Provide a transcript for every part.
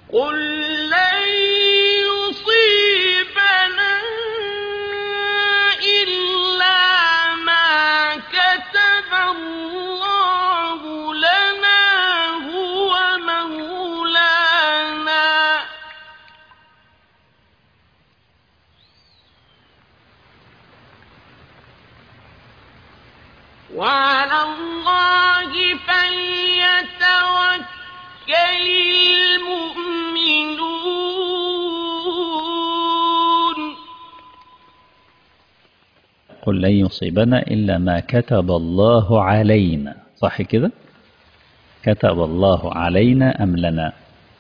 قل لن يصيبنا إلا ما كتب الله لنا هو مولانا وعلى الله فليتوكل المؤمنون قل لن يصيبنا إلا ما كتب الله علينا صح كده كتب الله علينا أم لنا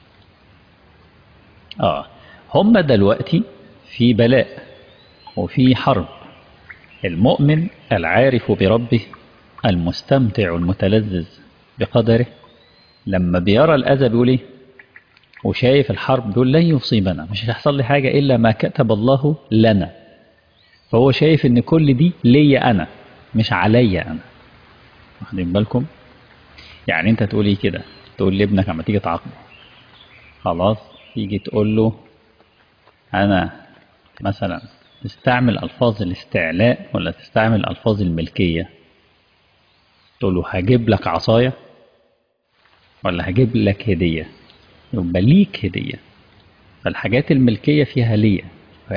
آه هم دلوقتي في بلاء وفي حرب المؤمن العارف بربه المستمتع المتلذذ بقدره لما بيرى الأذى بيقول إيه وشايف الحرب بيقول لن يصيبنا مش هيحصل لي حاجة إلا ما كتب الله لنا فهو شايف إن كل دي ليا أنا مش عليا أنا واخدين بالكم يعني أنت تقول إيه كده تقول لابنك لما تيجي تعاقبه خلاص تيجي تقول له أنا مثلا تستعمل ألفاظ الاستعلاء ولا تستعمل ألفاظ الملكية تقول له هجيب لك عصاية ولا هجيب لك هدية يبقى ليك هدية فالحاجات الملكية فيها ليا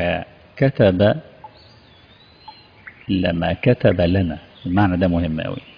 فكتب لما كتب لنا المعنى ده مهم قوي